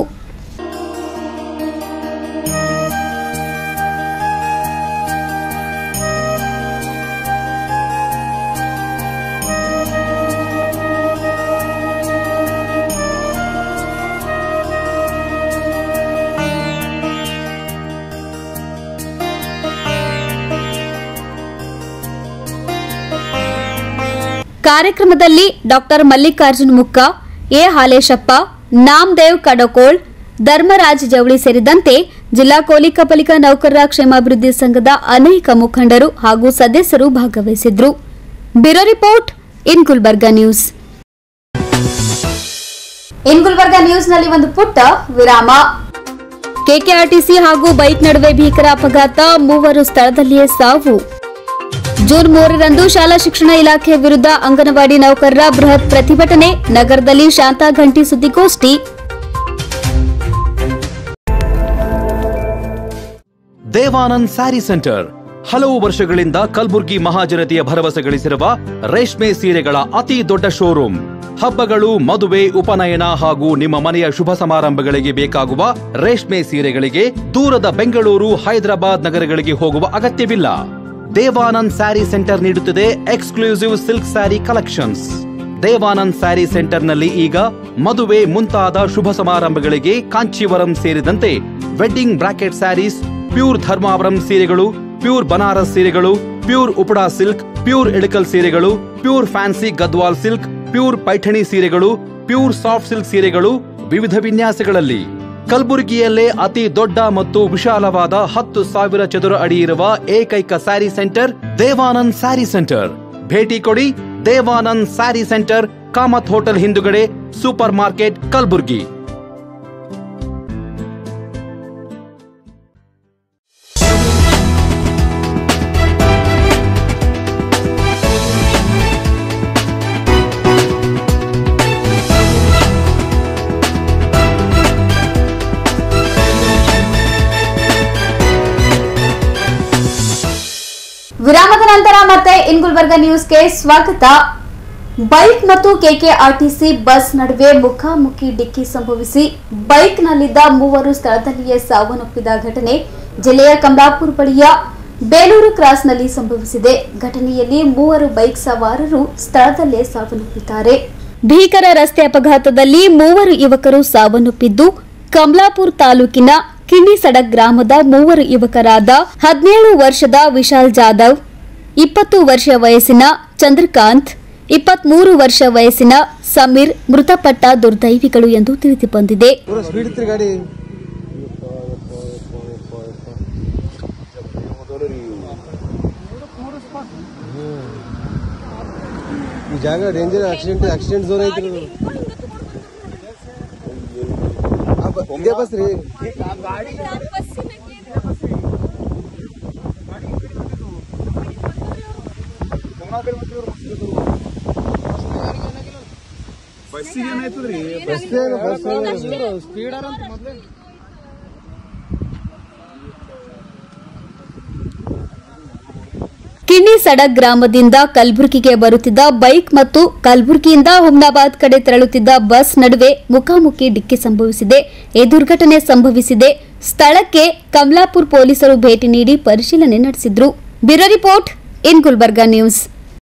ಕಾರ್ಯಕ್ರಮದಲ್ಲಿ ಡಾಕ್ಟರ್ ಮಲ್ಲಿಕಾರ್ಜುನ್ ಮುಕ್ಕ ಎ ಹಾಲೇಶಪ್ಪ ನಾಮದೇವ್ ಕಡಕೋಳ್ ಧರ್ಮರಾಜ್ ಜವಳಿ ಸೇರಿದಂತೆ ಜಿಲ್ಲಾ ಕೋಲಿಕಪಾಲಿಕಾ ನೌಕರರ ಕ್ಷೇಮಾಭಿವೃದ್ಧಿ ಸಂಘದ ಅನೇಕ ಮುಖಂಡರು ಹಾಗೂ ಸದಸ್ಯರು ಭಾಗವಹಿಸಿದ್ರು bureau report in Gulbarga news in Gulbarga ನ್ಯೂಸ್ನಲ್ಲಿ ಒಂದು ಪುಟ್ಟ ವಿರಾಮ ಕೆಕೆಆರ್ಟಿಸಿ ಹಾಗೂ ಬೈಕ್ ನಡುವೆ ಭೀಕರ ಅಪಘಾತ ಮೂವರು ಸ್ಥಳದಲ್ಲಿಯೇ ಸಾವು ಜೂನ್ ಮೂರರಂದು ಶಾಲಾ ಶಿಕ್ಷಣ ಇಲಾಖೆ ವಿರುದ್ಧ ಅಂಗನವಾಡಿ ನೌಕರರ ಬೃಹತ್ ಪ್ರತಿಭಟನೆ ನಗರದಲ್ಲಿ ಶಾಂತಾ ಘಂಟಿ ಸುದ್ದಿಗೋಷ್ಠಿ ದೇವಾನಂದ್ ಸ್ಯಾರಿ ಸೆಂಟರ್ ಹಲವು ವರ್ಷಗಳಿಂದ ಕಲ್ಬುರ್ಗಿ ಮಹಾಜನತೆಯ ಭರವಸೆ ಗಳಿಸಿರುವ ರೇಷ್ಮೆ ಸೀರೆಗಳ ಅತಿ ದೊಡ್ಡ ಶೋರೂಮ್ ಹಬ್ಬಗಳು ಮದುವೆ ಉಪನಯನ ಹಾಗೂ ನಿಮ್ಮ ಮನೆಯ ಶುಭ ಸಮಾರಂಭಗಳಿಗೆ ಬೇಕಾಗುವ ರೇಷ್ಮೆ ಸೀರೆಗಳಿಗೆ ದೂರದ ಬೆಂಗಳೂರು ಹೈದರಾಬಾದ್ ನಗರಗಳಿಗೆ ಹೋಗುವ ಅಗತ್ಯವಿಲ್ಲ ದೇವಾನಂದ್ ಸ್ಯಾರಿ ಸೆಂಟರ್ ನೀಡುತ್ತಿದೆ exclusive silk sari collections Devanand sari ಸೆಂಟರ್ನಲ್ಲಿ ಈಗ ಮದುವೆ ಮುಂತಾದ ಶುಭ ಸಮಾರಂಭಗಳಿಗೆ ಕಾಂಚೀವರಂ ಸೇರಿದಂತೆ wedding brocade saris pure Dharmavaram ಸೀರೆಗಳು ಪ್ಯೂರ್ ಬನಾರಸ್ ಸೀರೆಗಳು pure Uppada silk pure Ilkal ಸೀರೆಗಳು pure fancy Gadwal silk pure Paithani ಸೀರೆಗಳು ಪ್ಯೂರ್ ಸಾಫ್ಟ್ ಸಿಲ್ಕ್ ಸೀರೆಗಳು ವಿವಿಧ ವಿನ್ಯಾಸಗಳಲ್ಲಿ ಕಲಬುರಗಿಯಲ್ಲೇ ಅತಿ ದೊಡ್ಡ ಮತ್ತು ವಿಶಾಲವಾದ ಹತ್ತು ಸಾವಿರ ಚದುರ ಅಡಿ ಇರುವ ಏಕೈಕ ಸ್ಯಾರಿ ಸೆಂಟರ್ ದೇವಾನಂದ್ ಸ್ಯಾರಿ ಸೆಂಟರ್ ಭೇಟಿ ಕೊಡಿ ದೇವಾನಂದ್ ಸ್ಯಾರಿ ಸೆಂಟರ್ ಕಾಮತ್ ಹೋಟೆಲ್ ಹಿಂದುಗಡೆ ಸೂಪರ್ ಮಾರ್ಕೆಟ್ ಕಲಬುರ್ಗಿ ವಿರಾಮದ ನಂತರ ಮತ್ತೆ ಇನ್ ಗುಲ್ಬರ್ಗಾ ನ್ಯೂಸ್ಗೆ ಸ್ವಾಗತ ಬೈಕ್ ಮತ್ತು ಕೆಕೆಆರ್ಟಿಸಿ ಬಸ್ ನಡುವೆ ಮುಖಾಮುಖಿ ಡಿಕ್ಕಿ ಸಂಭವಿಸಿ ಬೈಕ್ನಲ್ಲಿದ್ದ ಮೂವರು ಸ್ಥಳದಲ್ಲಿಯೇ ಸಾವನ್ನಪ್ಪಿದ ಘಟನೆ ಜಿಲ್ಲೆಯ ಕಮಲಾಪುರ ಬಳಿಯ ಬೇಲೂರು ಕ್ರಾಸ್ನಲ್ಲಿ ಸಂಭವಿಸಿದೆ ಘಟನೆಯಲ್ಲಿ ಮೂವರು ಬೈಕ್ ಸವಾರರು ಸ್ಥಳದಲ್ಲೇ ಸಾವನ್ನಪ್ಪಿದ್ದಾರೆ ಭೀಕರ ರಸ್ತೆ ಅಪಘಾತದಲ್ಲಿ ಮೂವರು ಯುವಕರು ಸಾವನ್ನಪ್ಪಿದ್ದು ಕಮಲಾಪುರ ತಾಲೂಕಿನ ಕಿಣಿಸಡಕ್ ಗ್ರಾಮದ ಮೂವರು ಯುವಕರಾದ ಹದಿನೇಳು ವರ್ಷದ ವಿಶಾಲ್ ಜಾಧವ್ ಇಪ್ಪತ್ತು ವರ್ಷ ವಯಸ್ಸಿನ ಚಂದ್ರಕಾಂತ್ ಇಪ್ಪತ್ಮೂರು ವರ್ಷ ವಯಸ್ಸಿನ ಸಮೀರ್ ಮೃತಪಟ್ಟ ದುರ್ದೈವಿಗಳು ಎಂದು ತಿಳಿದು ಬಂದಿದೆ ಸ್ಪೀಡ್ ಇತ್ತು ಗಾಡಿ ಈ ಜಾಗ ಡೇಂಜರ್ ಆಕ್ಸಿಡೆಂಟ್ ಆಕ್ಸಿಡೆಂಟ್ ಝೋನ್ ಐತಿ ಇದು. ಆ ಬ- ಇದೇ ಬಸ್ ರೀ ಬಸ್ಸಿಗೆ ಏನಾಯ್ತದ್ರಿ ಬಸ್ ಏನು ಬಸ್ ಸ್ಪೀಡ್ ಕಿಣ್ಣಿ ಸಡಕ್ ಗ್ರಾಮದಿಂದ ಕಲಬುರಗಿಗೆ ಬರುತ್ತಿದ್ದ ಬೈಕ್ ಮತ್ತು ಕಲಬುರಗಿಯಿಂದ ಹುಮ್ನಾಬಾದ್ ಕಡೆ ತೆರಳುತ್ತಿದ್ದ ಬಸ್ ನಡುವೆ ಮುಖಾಮುಖಿ ಡಿಕ್ಕಿ ಸಂಭವಿಸಿದೆ ಈ ದುರ್ಘಟನೆ ಸಂಭವಿಸಿದೆ ಸ್ಥಳಕ್ಕೆ ಕಮಲಾಪುರ್ ಪೊಲೀಸರು ಭೇಟಿ ನೀಡಿ ಪರಿಶೀಲನೆ ನಡೆಸಿದ್ರು bureau report in Gulbarga news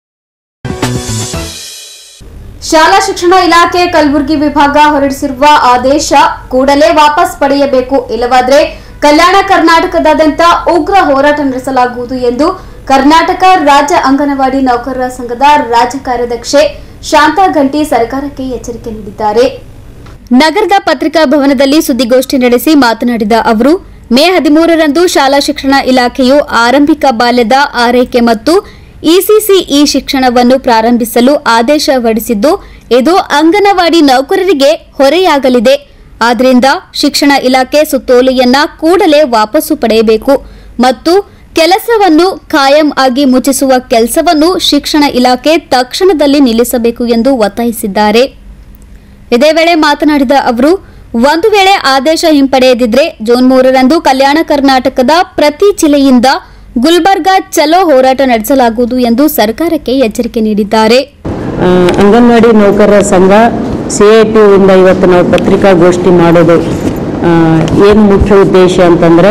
ಶಾಲಾ ಶಿಕ್ಷಣ ಇಲಾಖೆ ಕಲಬುರಗಿ ವಿಭಾಗ ಹೊರಡಿಸಿರುವ ಆದೇಶ ಕೂಡಲೇ ವಾಪಸ್ ಪಡೆಯಬೇಕು ಇಲ್ಲವಾದರೆ ಕಲ್ಯಾಣ ಕರ್ನಾಟಕದಾದ್ಯಂತ ಉಗ್ರ ಹೋರಾಟ ನಡೆಸಲಾಗುವುದು ಎಂದು ಕರ್ನಾಟಕ ರಾಜ್ಯ ಅಂಗನವಾಡಿ ನೌಕರರ ಸಂಘದ ರಾಜ್ಯ ಕಾರ್ಯದರ್ಶಿ ಶಾಂತಾ ಘಂಟಿ ಸರ್ಕಾರಕ್ಕೆ ಎಚ್ಚರಿಕೆ ನೀಡಿದ್ದಾರೆ ನಗರದ ಪತ್ರಿಕಾ ಭವನದಲ್ಲಿ ಸುದ್ದಿಗೋಷ್ಠಿ ನಡೆಸಿ ಮಾತನಾಡಿದ ಅವರು ಮೇ ಹದಿಮೂರರಂದು ಶಾಲಾ ಶಿಕ್ಷಣ ಇಲಾಖೆಯು ಆರಂಭಿಕ ಬಾಲ್ಯದ ಆರೈಕೆ ಮತ್ತು ಇಸಿಸಿಇ ಶಿಕ್ಷಣವನ್ನು ಪ್ರಾರಂಭಿಸಲು ಆದೇಶ ಹೊರಡಿಸಿದ್ದು ಇದು ಅಂಗನವಾಡಿ ನೌಕರರಿಗೆ ಹೊರೆಯಾಗಲಿದೆ ಆದ್ದರಿಂದ ಶಿಕ್ಷಣ ಇಲಾಖೆ ಸುತ್ತೋಲೆಯನ್ನ ಕೂಡಲೇ ವಾಪಸ್ಸು ಪಡೆಯಬೇಕು ಮತ್ತು ಕೆಲಸವನ್ನು ಕಾಯಂ ಆಗಿ ಮುಚ್ಚಿಸುವ ಕೆಲಸವನ್ನು ಶಿಕ್ಷಣ ಇಲಾಖೆ ತಕ್ಷಣದಲ್ಲಿ ನಿಲ್ಲಿಸಬೇಕು ಎಂದು ಒತ್ತಾಯಿಸಿದ್ದಾರೆ ಇದೇ ವೇಳೆ ಮಾತನಾಡಿದ ಅವರು ಒಂದು ವೇಳೆ ಆದೇಶ ಹಿಂಪಡೆಯದಿದ್ರೆ ಜೂನ್ ಮೂರರಂದು ಕಲ್ಯಾಣ ಕರ್ನಾಟಕದ ಪ್ರತಿ ಜಿಲ್ಲೆಯಿಂದ ಗುಲ್ಬರ್ಗಾ ಚಲೋ ಹೋರಾಟ ನಡೆಸಲಾಗುವುದು ಎಂದು ಸರ್ಕಾರಕ್ಕೆ ಎಚ್ಚರಿಕೆ ನೀಡಿದ್ದಾರೆ ಆ, ಅಂಗನವಾಡಿ ನೌಕರರ ಸಂಘ ಸಿ ಐ ಟಿ ಇಂದ ಇವತ್ತು ನಾವು ಪತ್ರಿಕಾಗೋಷ್ಠಿ ಮಾಡೋದು ಏನು ಮುಖ್ಯ ಉದ್ದೇಶ ಅಂತಂದರೆ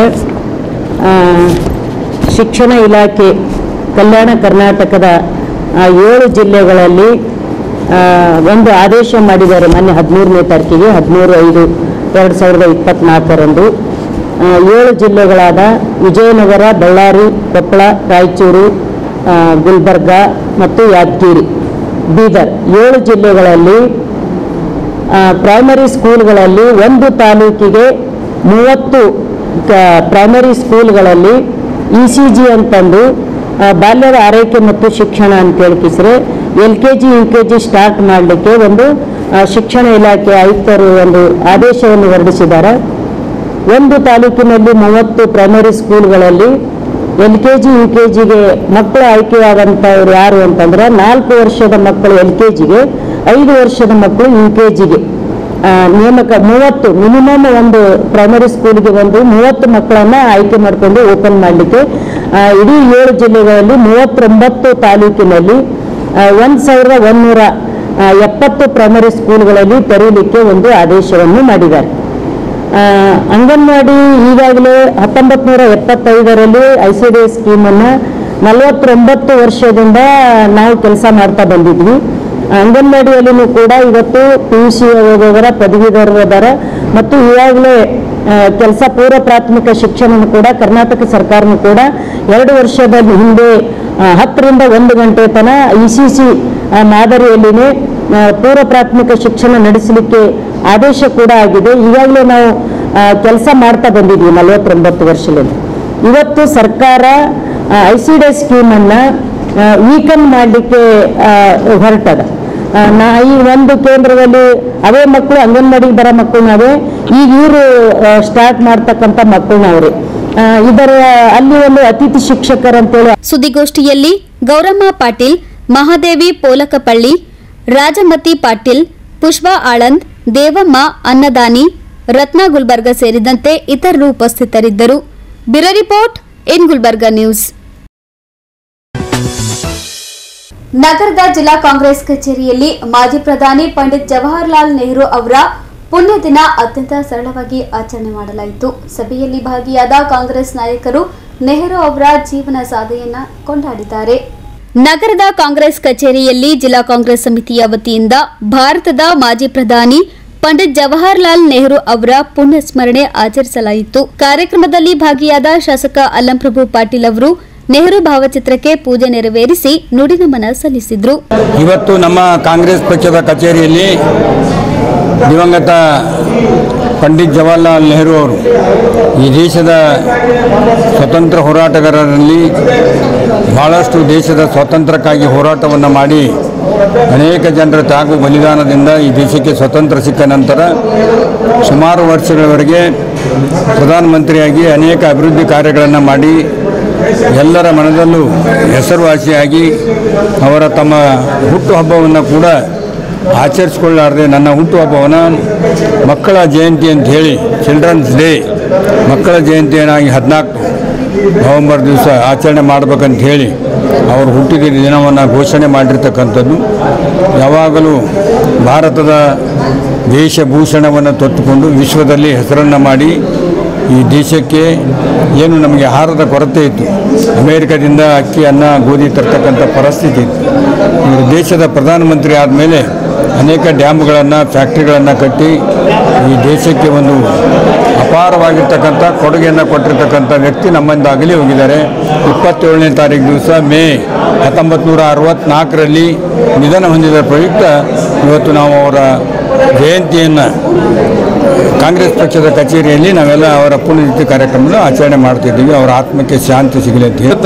ಶಿಕ್ಷಣ ಇಲಾಖೆ ಕಲ್ಯಾಣ ಕರ್ನಾಟಕದ ಆ, ಏಳು ಜಿಲ್ಲೆಗಳಲ್ಲಿ ಆ, ಒಂದು ಆದೇಶ ಮಾಡಿದ್ದಾರೆ ಮೊನ್ನೆ ಹದಿಮೂರನೇ ತಾರೀಕಿಗೆ ಹದಿಮೂರು ಐದು ಎರಡು ಸಾವಿರದ ಇಪ್ಪತ್ತ್ನಾಲ್ಕರಂದು ಆ, ಏಳು ಜಿಲ್ಲೆಗಳಾದ ವಿಜಯನಗರ ಬಳ್ಳಾರಿ ಕೊಪ್ಪಳ ರಾಯಚೂರು ಆ, ಗುಲ್ಬರ್ಗ ಮತ್ತು ಯಾದಗಿರಿ ಬೀದರ್ ಏಳು ಜಿಲ್ಲೆಗಳಲ್ಲಿ ಆ, ಪ್ರೈಮರಿ ಸ್ಕೂಲ್ಗಳಲ್ಲಿ ಒಂದು ತಾಲೂಕಿಗೆ ಮೂವತ್ತು ಕ- ಪ್ರೈಮರಿ ಸ್ಕೂಲ್ಗಳಲ್ಲಿ ಇ ಸಿ ಜಿ ಅಂತಂದು ಆ, ಬಾಲ್ಯದ ಆರೈಕೆ ಮತ್ತು ಶಿಕ್ಷಣ ಅಂತ ಹೇಳ್ಕಿಸ್ರೆ L K G U K G start ಮಾಡಲಿಕ್ಕೆ ಒಂದು ಆ, ಶಿಕ್ಷಣ ಇಲಾಖೆ ಆಯುಕ್ತರು ಒಂದು ಆದೇಶವನ್ನು ಹೊರಡಿಸಿದ್ದಾರೆ ಒಂದು ತಾಲೂಕಿನಲ್ಲಿ ಮೂವತ್ತು ಪ್ರೈಮರಿ ಸ್ಕೂಲ್ಗಳಲ್ಲಿ L K G U K ಜಿಗೆ ಮಕ್ಕಳು ಆಯ್ಕೆಯಾದಂಥವ್ರು ಯಾರು ಅಂತಂದ್ರೆ ನಾಲ್ಕು ವರ್ಷದ ಮಕ್ಕಳು ಎಲ್ ಕೆ ಜಿಗೆ ಐದು ವರ್ಷದ ಮಕ್ಕಳು ಯು ಕೆ ಜಿಗೆ ನೇಮಕ ಮೂವತ್ತು ಮಿನಿಮಮ್ ಒಂದು ಪ್ರೈಮರಿ ಸ್ಕೂಲ್ಗೆ ಒಂದು ಮೂವತ್ತು ಮಕ್ಕಳನ್ನ ಆಯ್ಕೆ ಮಾಡಿಕೊಂಡು ಓಪನ್ ಮಾಡಲಿಕ್ಕೆ ಇಡೀ ಏಳು ಜಿಲ್ಲೆಗಳಲ್ಲಿ ಮೂವತ್ತೊಂಬತ್ತು ತಾಲೂಕಿನಲ್ಲಿ ಒಂದು ಸಾವಿರದ ಒಂದೂರ ಆ, ಎಪ್ಪತ್ತು ಪ್ರೈಮರಿ ಸ್ಕೂಲ್ಗಳಲ್ಲಿ ತೆರೀಲಿಕ್ಕೆ ಒಂದು ಆದೇಶವನ್ನು ಮಾಡಿದ್ದಾರೆ ಆ, ಅಂಗನವಾಡಿ ಈಗಾಗಲೇ ಹತ್ತೊಂಬತ್ತು ನೂರ ಎಪ್ಪತ್ತೈದರಲ್ಲಿ ಐ ಸಿ ಡಿ ಎಸ್ ಸ್ಕೀಮನ್ನು ನಲವತ್ತೊಂಬತ್ತು ವರ್ಷದಿಂದ ನಾವು ಕೆಲಸ ಮಾಡ್ತಾ ಬಂದಿದ್ವಿ ಅಂಗನವಾಡಿಯಲ್ಲಿನೂ ಕೂಡ ಇವತ್ತು ಪಿ ಯು ಸಿ ಓದೋದರ ಪದವೀಧರರು ಅದಾರ ಮತ್ತು ಈಗಾಗಲೇ ಕೆಲಸ ಪೂರ್ವ ಪ್ರಾಥಮಿಕ ಶಿಕ್ಷಣವನ್ನು ಕೂಡ ಕರ್ನಾಟಕ ಸರ್ಕಾರನೂ ಕೂಡ ಎರಡು ವರ್ಷದ ಹಿಂದೆ ಆ, ಹತ್ತರಿಂದ ಒಂದು ಗಂಟೆ ತನ ಇ ಸಿ ಸಿ ಮಾದರಿಯಲ್ಲಿನೇ ಆ, ಪೂರ್ವ ಪ್ರಾಥಮಿಕ ಶಿಕ್ಷಣ ನಡೆಸಲಿಕ್ಕೆ ಆದೇಶ ಕೂಡ ಆಗಿದೆ ಈಗಾಗಲೇ ನಾವು ಕೆಲಸ ಮಾಡ್ತಾ ಬಂದಿದ್ವಿ ನಲವತ್ತೊಂಬತ್ತು ವರ್ಷದಲ್ಲಿ ಇವತ್ತು ಸರ್ಕಾರ ಐ ಸಿ ಡಿ ಸ್ಕೀಮನ್ನು ವೀಕನ್ ಮಾಡಲಿಕ್ಕೆ ಹೊರಟದ ಆ, ನಾ ಈ ಒಂದು ಕೇಂದ್ರದಲ್ಲಿ ಅವೇ ಮಕ್ಕಳು ಅಂಗನವಾಡಿಗೆ ಬರೋ ಮಕ್ಕಳು ನಾವೇ ಈಗ ಇವರು ಸ್ಟಾರ್ಟ್ ಮಾಡ್ತಕ್ಕಂಥ ಮಕ್ಕಳು ನಾವ್ರಿ ಆ, ಇದರ ಅಲ್ಲಿ ಒಂದು ಅತಿಥಿ ಶಿಕ್ಷಕರಂತೇಳಿ ಸುದ್ದಿಗೋಷ್ಠಿಯಲ್ಲಿ ಗೌರಮ್ಮ ಪಾಟೀಲ್ ಮಹಾದೇವಿ ಪೋಲಕಪಳ್ಳಿ ರಾಜಮತಿ ಪಾಟೀಲ್ ಪುಷ್ಪಾ ಆಳಂದ್ ದೇವಮ್ಮ ಅನ್ನದಾನಿ ರತ್ನ ಗುಲ್ಬರ್ಗ ಸೇರಿದಂತೆ ಇತರರು ಉಪಸ್ಥಿತರಿದ್ದರು bureau report in Gulbarga news ನಗರದ ಜಿಲ್ಲಾ ಕಾಂಗ್ರೆಸ್ ಕಚೇರಿಯಲ್ಲಿ ಮಾಜಿ ಪ್ರಧಾನಿ ಪಂಡಿತ್ ಜವಾಹರ್ಲಾಲ್ ನೆಹರು ಅವರ ಪುಣ್ಯ ದಿನ ಅತ್ಯಂತ ಸರಳವಾಗಿ ಆಚರಣೆ ಮಾಡಲಾಯಿತು ಸಭೆಯಲ್ಲಿ ಭಾಗಿಯಾದ ಕಾಂಗ್ರೆಸ್ ನಾಯಕರು ನೆಹರು ಅವರ ಜೀವನ ಸಾಧನೆಯನ್ನ ಕೊಂಡಾಡಿದ್ದಾರೆ ನಗರದ ಕಾಂಗ್ರೆಸ್ ಕಚೇರಿಯಲ್ಲಿ ಜಿಲ್ಲಾ ಕಾಂಗ್ರೆಸ್ ಸಮಿತಿಯ ವತಿಯಿಂದ ಭಾರತದ ಮಾಜಿ ಪ್ರಧಾನಿ ಪಂಡಿತ್ ಜವಾಹರ್ಲಾಲ್ ನೆಹರು ಅವರ ಪುಣ್ಯ ಸ್ಮರಣೆ ಆಚರಿಸಲಾಯಿತು ಕಾರ್ಯಕ್ರಮದಲ್ಲಿ ಭಾಗಿಯಾದ ಶಾಸಕ ಅಲ್ಲಂಪ್ರಭು ಪಾಟೀಲ್ ಅವರು ನೆಹರು ಭಾವಚಿತ್ರಕ್ಕೆ ಪೂಜೆ ನೆರವೇರಿಸಿ ನುಡಿನಮನ ಸಲ್ಲಿಸಿದ್ರು ಇವತ್ತು ನಮ್ಮ ಕಾಂಗ್ರೆಸ್ ಪಕ್ಷದ ಕಚೇರಿಯಲ್ಲಿ ದಿವಂಗತ ಪಂಡಿತ್ ಜವಾಹರ್ಲಾಲ್ ನೆಹರು ಅವರು ಈ ದೇಶದ ಸ್ವತಂತ್ರ ಹೋರಾಟಗಾರರಲ್ಲಿ ಬಹಳಷ್ಟು ದೇಶದ ಸ್ವಾತಂತ್ರ್ಯಕ್ಕಾಗಿ ಹೋರಾಟವನ್ನು ಮಾಡಿ ಅನೇಕ ಜನರ ತ್ಯಾಗ ಬಲಿದಾನದಿಂದ ಈ ದೇಶಕ್ಕೆ ಸ್ವತಂತ್ರ ಸಿಕ್ಕ ನಂತರ ಸುಮಾರು ವರ್ಷಗಳವರೆಗೆ ಪ್ರಧಾನಮಂತ್ರಿಯಾಗಿ ಅನೇಕ ಅಭಿವೃದ್ಧಿ ಕಾರ್ಯಗಳನ್ನು ಮಾಡಿ ಎಲ್ಲರ ಮನದಲ್ಲೂ ಹೆಸರುವಾಸಿಯಾಗಿ ಅವರ ತಮ್ಮ ಹುಟ್ಟುಹಬ್ಬವನ್ನು ಕೂಡ ಆಚರಿಸಿಕೊಳ್ಳಾರದೆ ನನ್ನ ಹುಟ್ಟುಹಬ್ಬವನ್ನು ಮಕ್ಕಳ ಜಯಂತಿ ಅಂತ ಹೇಳಿ ಚಿಲ್ಡ್ರನ್ಸ್ ಡೇ ಮಕ್ಕಳ ಜಯಂತಿಯನ್ನಾಗಿ ಹದಿನಾಲ್ಕು ನವೆಂಬರ್ ದಿವಸ ಆಚರಣೆ ಮಾಡಬೇಕಂತ ಹೇಳಿ ಅವರು ಹುಟ್ಟಿದ ದಿನವನ್ನು ಘೋಷಣೆ ಮಾಡಿರ್ತಕ್ಕಂಥದ್ದು ಯಾವಾಗಲೂ ಭಾರತದ ವೇಷಭೂಷಣವನ್ನು ತೊಟ್ಟುಕೊಂಡು ವಿಶ್ವದಲ್ಲಿ ಹೆಸರನ್ನು ಮಾಡಿ ಈ ದೇಶಕ್ಕೆ ಏನು ನಮಗೆ ಆಹಾರದ ಕೊರತೆ ಇತ್ತು ಅಮೇರಿಕದಿಂದ ಅಕ್ಕಿ ಅನ್ನ ಗೋಧಿ ತರ್ತಕ್ಕಂಥ ಪರಿಸ್ಥಿತಿ ಇತ್ತು ಇವರು ದೇಶದ ಪ್ರಧಾನಮಂತ್ರಿ ಆದಮೇಲೆ ಅನೇಕ ಡ್ಯಾಮ್ಗಳನ್ನು ಫ್ಯಾಕ್ಟ್ರಿಗಳನ್ನು ಕಟ್ಟಿ ಈ ದೇಶಕ್ಕೆ ಒಂದು ಅಪಾರವಾಗಿರ್ತಕ್ಕಂಥ ಕೊಡುಗೆಯನ್ನು ಕೊಟ್ಟಿರ್ತಕ್ಕಂಥ ವ್ಯಕ್ತಿ ನಮ್ಮಿಂದ ಅಗಲಿ ಹೋಗಿದ್ದಾರೆ ಇಪ್ಪತ್ತೇಳನೇ ತಾರೀಕು ದಿವಸ ಮೇ ಹತ್ತೊಂಬತ್ತು ನೂರ ಅರವತ್ತ್ನಾಲ್ಕರಲ್ಲಿ ನಿಧನ ಹೊಂದಿದ ಪ್ರಯುಕ್ತ ಇವತ್ತು ನಾವು ಅವರ ಜಯಂತಿಯನ್ನು ಕಾಂಗ್ರೆಸ್ ಪಕ್ಷದ ಕಚೇರಿಯಲ್ಲಿ ನಾವೆಲ್ಲ ಅವರ ಪುಣ್ಯತಿಥಿ ಕಾರ್ಯಕ್ರಮವನ್ನು ಆಚರಣೆ ಮಾಡ್ತಿದ್ದೀವಿ ಅವರ ಆತ್ಮಕ್ಕೆ ಶಾಂತಿ ಸಿಗಲಿ ಅಂತ ಹೇಳಿ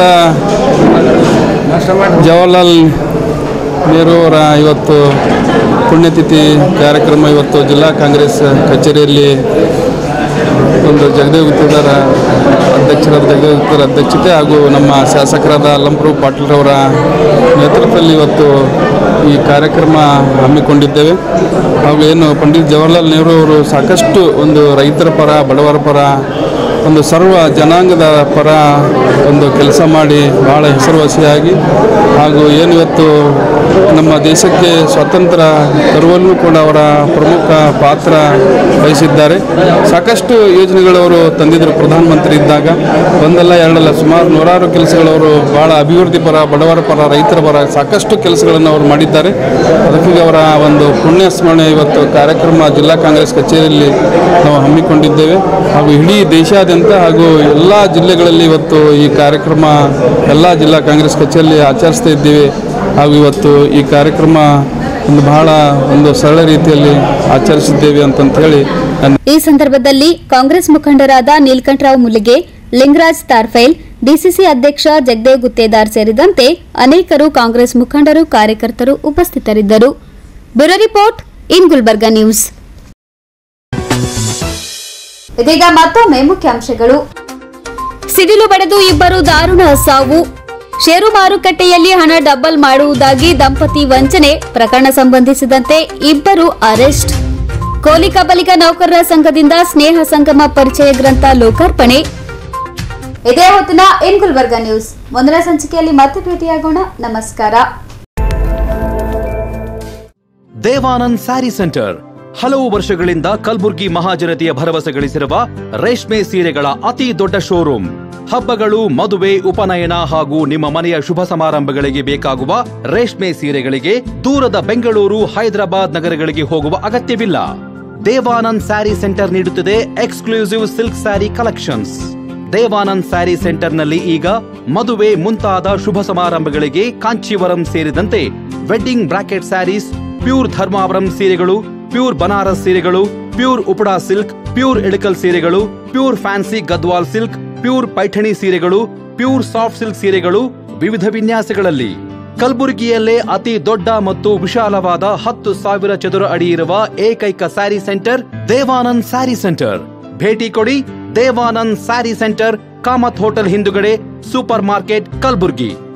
ಜವಾಹರ್ಲಾಲ್ ನೆಹರು ಅವರ ಇವತ್ತು ಪುಣ್ಯತಿಥಿ ಕಾರ್ಯಕ್ರಮ ಇವತ್ತು ಜಿಲ್ಲಾ ಕಾಂಗ್ರೆಸ್ ಕಚೇರಿಯಲ್ಲಿ ಒಂದು ಜಗದೇವ್ ಗುತ್ತೇದಾರ ಅಧ್ಯಕ್ಷರಾದ ಜಗದೇವ್ ಗುತ್ತೇದಾರ ಅಧ್ಯಕ್ಷತೆ ಹಾಗೂ ನಮ್ಮ ಶಾಸಕರಾದ ಅಲ್ಲಂಪ್ರಭು ಪಾಟೀಲ್ರವರ ನೇತೃತ್ವದಲ್ಲಿ ಇವತ್ತು ಈ ಕಾರ್ಯಕ್ರಮ ಹಮ್ಮಿಕೊಂಡಿದ್ದೇವೆ ಹಾಗೂ ಏನು ಪಂಡಿತ್ ಜವಾಹರ್ಲಾಲ್ ನೆಹರು ಅವರು ಸಾಕಷ್ಟು ಒಂದು ರೈತರ ಪರ ಬಡವರ ಪರ ಒಂದು ಸರ್ವ ಜನಾಂಗದ ಪರ ಒಂದು ಕೆಲಸ ಮಾಡಿ ಭಾಳ ಹೆಸರುವಾಸಿಯಾಗಿ ಹಾಗೂ ಏನು ಇವತ್ತು ನಮ್ಮ ದೇಶಕ್ಕೆ ಸ್ವಾತಂತ್ರ್ಯ ತರುವಲ್ಲೂ ಕೂಡ ಅವರ ಪ್ರಮುಖ ಪಾತ್ರ ವಹಿಸಿದ್ದಾರೆ ಸಾಕಷ್ಟು ಯೋಜನೆಗಳು ಅವರು ತಂದಿದ್ದರು ಪ್ರಧಾನಮಂತ್ರಿ ಇದ್ದಾಗ ಒಂದಲ್ಲ ಎರಡಲ್ಲ ಸುಮಾರು ನೂರಾರು ಕೆಲಸಗಳವರು ಭಾಳ ಅಭಿವೃದ್ಧಿ ಪರ ಬಡವರ ಪರ ರೈತರ ಪರ ಸಾಕಷ್ಟು ಕೆಲಸಗಳನ್ನು ಅವರು ಮಾಡಿದ್ದಾರೆ ಅದಕ್ಕಾಗಿ ಅವರ ಒಂದು ಪುಣ್ಯ ಸ್ಮರಣೆ ಇವತ್ತು ಕಾರ್ಯಕ್ರಮ ಜಿಲ್ಲಾ ಕಾಂಗ್ರೆಸ್ ಕಚೇರಿಯಲ್ಲಿ ನಾವು ಹಮ್ಮಿಕೊಂಡಿದ್ದೇವೆ ಹಾಗೂ ಇಡೀ ದೇಶಾದ್ಯಂತ ಹಾಗೂ ಎಲ್ಲ ಜಿಲ್ಲೆಗಳಲ್ಲಿ ಇವತ್ತು ಈ ಕಾರ್ಯಕ್ರಮ ಎಲ್ಲ ಜಿಲ್ಲಾ ಕಾಂಗ್ರೆಸ್ ಕಚೇರಿಯಲ್ಲಿ ಆಚರಿಸ್ತಾ ಇದ್ದೇವೆ ಹಾಗೂ ಇವತ್ತು ಈ ಕಾರ್ಯಕ್ರಮ ಒಂದು ಬಹಳ ಒಂದು ಸರಳ ರೀತಿಯಲ್ಲಿ ಆಚರಿಸಿದ್ದೇವೆ ಅಂತಂತ ಹೇಳಿ ನನ್ನ ಈ ಸಂದರ್ಭದಲ್ಲಿ ಕಾಂಗ್ರೆಸ್ ಮುಖಂಡರಾದ ನೀಲ್ಕಂಠರಾವ್ ಮುಲಿಗೆ ಲಿಂಗರಾಜ್ ತಾರ್ಫೈಲ್ ಡಿಸಿಸಿ ಅಧ್ಯಕ್ಷ ಜಗದೇವ್ ಗುತ್ತೇದಾರ್ ಸೇರಿದಂತೆ ಅನೇಕರು ಕಾಂಗ್ರೆಸ್ ಮುಖಂಡರು ಕಾರ್ಯಕರ್ತರು ಉಪಸ್ಥಿತರಿದ್ದರು bureau report in Gulbarga news ಇದೀಗ ಮತ್ತೊಮ್ಮೆ ಮುಖ್ಯಾಂಶಗಳು ಸಿಡಿಲು ಬಡಿದು ಇಬ್ಬರು ದಾರುಣ ಸಾವು ಷೇರು ಮಾರುಕಟ್ಟೆಯಲ್ಲಿ ಹಣ ಡಬಲ್ ಮಾಡುವುದಾಗಿ ದಂಪತಿ ವಂಚನೆ ಪ್ರಕರಣ ಸಂಬಂಧಿಸಿದಂತೆ ಇಬ್ಬರು ಅರೆಸ್ಟ್ ಕೋಲಿ ಕಬಲಿಗ ನೌಕರರ ಸಂಘದಿಂದ ಸ್ನೇಹ ಸಂಗಮ ಪರಿಚಯ ಗ್ರಂಥ ಲೋಕಾರ್ಪಣೆ ಇದೇ ಹೊತ್ತಿನ ಇನ್ ಗುಲ್ಬರ್ಗಾ ನ್ಯೂಸ್ ಮುಂದಿನ ಸಂಚಿಕೆಯಲ್ಲಿ ಮತ್ತೆ ಭೇಟಿಯಾಗೋಣ ನಮಸ್ಕಾರ ದೇವಾನಂದ್ ಸ್ಯಾರಿ ಸೆಂಟರ್ ಹಲವು ವರ್ಷಗಳಿಂದ ಕಲ್ಬುರ್ಗಿ ಮಹಾಜನತೆಯ ಭರವಸೆ ಗಳಿಸಿರುವ ರೇಷ್ಮೆ ಸೀರೆಗಳ ಅತಿ ದೊಡ್ಡ ಶೋರೂಮ್ ಹಬ್ಬಗಳು ಮದುವೆ ಉಪನಯನ ಹಾಗೂ ನಿಮ್ಮ ಮನೆಯ ಶುಭ ಸಮಾರಂಭಗಳಿಗೆ ಬೇಕಾಗುವ ರೇಷ್ಮೆ ಸೀರೆಗಳಿಗೆ ದೂರದ ಬೆಂಗಳೂರು ಹೈದರಾಬಾದ್ ನಗರಗಳಿಗೆ ಹೋಗುವ ಅಗತ್ಯವಿಲ್ಲ ದೇವಾನಂದ್ ಸ್ಯಾರಿ ಸೆಂಟರ್ ನೀಡುತ್ತಿದೆ exclusive silk sari collections Devanand sari ಸೆಂಟರ್ನಲ್ಲಿ ಈಗ ಮದುವೆ ಮುಂತಾದ ಶುಭ ಸಮಾರಂಭಗಳಿಗೆ ಕಾಂಚೀವರಂ ಸೇರಿದಂತೆ wedding brocade saris pure Dharmavaram ಸೀರೆಗಳು ಪ್ಯೂರ್ ಬನಾರಸ್ ಸೀರೆಗಳು pure Uppada silk pure Ilkal ಸೀರೆಗಳು pure fancy Gadwal silk pure Paithani ಸೀರೆಗಳು ಪ್ಯೂರ್ ಸಾಫ್ಟ್ ಸಿಲ್ಕ್ ಸೀರೆಗಳು ವಿವಿಧ ವಿನ್ಯಾಸಗಳಲ್ಲಿ ಕಲಬುರಗಿಯಲ್ಲೇ ಅತಿ ದೊಡ್ಡ ಮತ್ತು ವಿಶಾಲವಾದ ಹತ್ತು ಸಾವಿರ ಚದುರ ಅಡಿ ಇರುವ ಏಕೈಕ ಸ್ಯಾರಿ ಸೆಂಟರ್ ದೇವಾನಂದ್ ಸ್ಯಾರಿ ಸೆಂಟರ್ ಭೇಟಿ ಕೊಡಿ ದೇವಾನಂದ್ ಸ್ಯಾರಿ ಸೆಂಟರ್ ಕಾಮತ್ ಹೋಟೆಲ್ ಹಿಂದುಗಡೆ ಸೂಪರ್ ಮಾರ್ಕೆಟ್ ಕಲಬುರ್ಗಿ